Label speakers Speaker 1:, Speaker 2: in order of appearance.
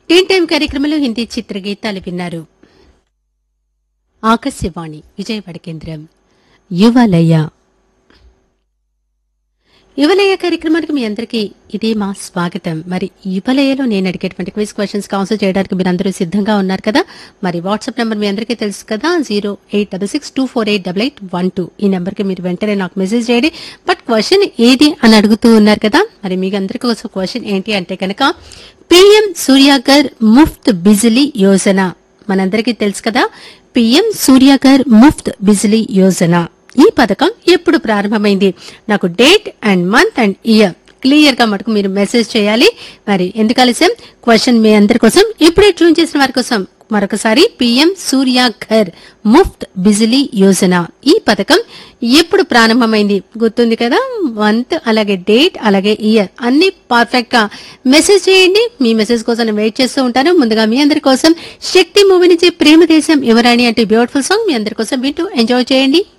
Speaker 1: టీన్ time కార్యక్రమంలో హిందీ చిత్రగీతాలు విన్నారు ఆకాశవాణి విజయవాడ కేంద్రం యువలయ యువలయ కార్యక్రమానికి మీ అందరికీ ఇదే మా స్వాగతం మరి యువలయలో నేను అడిగేటువంటి క్విజ్ క్వశ్చన్స్ ఆన్సర్ చేయడానికి మీరు అందరూ సిద్ధంగా ఉన్నారు కదా మరి వాట్సాప్ నెంబర్ మీ అందరికీ తెలుసు కదా zero eight double six two four eight double eight one two ఈ నెంబర్కి మీరు వెంటనే నాకు మెసేజ్ చేయండి బట్ క్వశ్చన్ ఏది అని అడుగుతూ ఉన్నారు కదా మరి మీకు అందరికీ కోసం క్వశ్చన్ ఏంటి అంటే కనుక పిఎం సూర్యాగర్ ముఫ్త్ బిజిలీ యోజన మనందరికీ తెలుసు కదా పిఎం సూర్యాగర్ ముఫ్త్ బిజిలీ యోజన ఈ పథకం ఎప్పుడు ప్రారంభమైంది నాకు date and month and year clear గా మటుకు మీరు మెసేజ్ చేయాలి మరి ఎందుకు ఆలస్యం క్వశ్చన్ మీ అందరి కోసం ఇప్పుడే ట్యూన్ చేసిన వారి కోసం మరొకసారి పిఎం సూర్య ఘర్ ముఫ్త్ బిజిలీ యోజన ఈ పథకం ఎప్పుడు ప్రారంభమైంది గుర్తుంది కదా మంత్ అలాగే డేట్ అలాగే ఇయర్ అన్ని పర్ఫెక్ట్ గా మెసేజ్ చేయండి మీ మెసేజ్ కోసం నేను వెయిట్ చేస్తూ ఉంటాను ముందుగా మీ అందరి కోసం శక్తి మూవీ నుంచి ప్రేమ దేశం యువరాణి అంటే బ్యూటిఫుల్ సాంగ్ మీ అందరి కోసం వింటూ ఎంజాయ్ చేయండి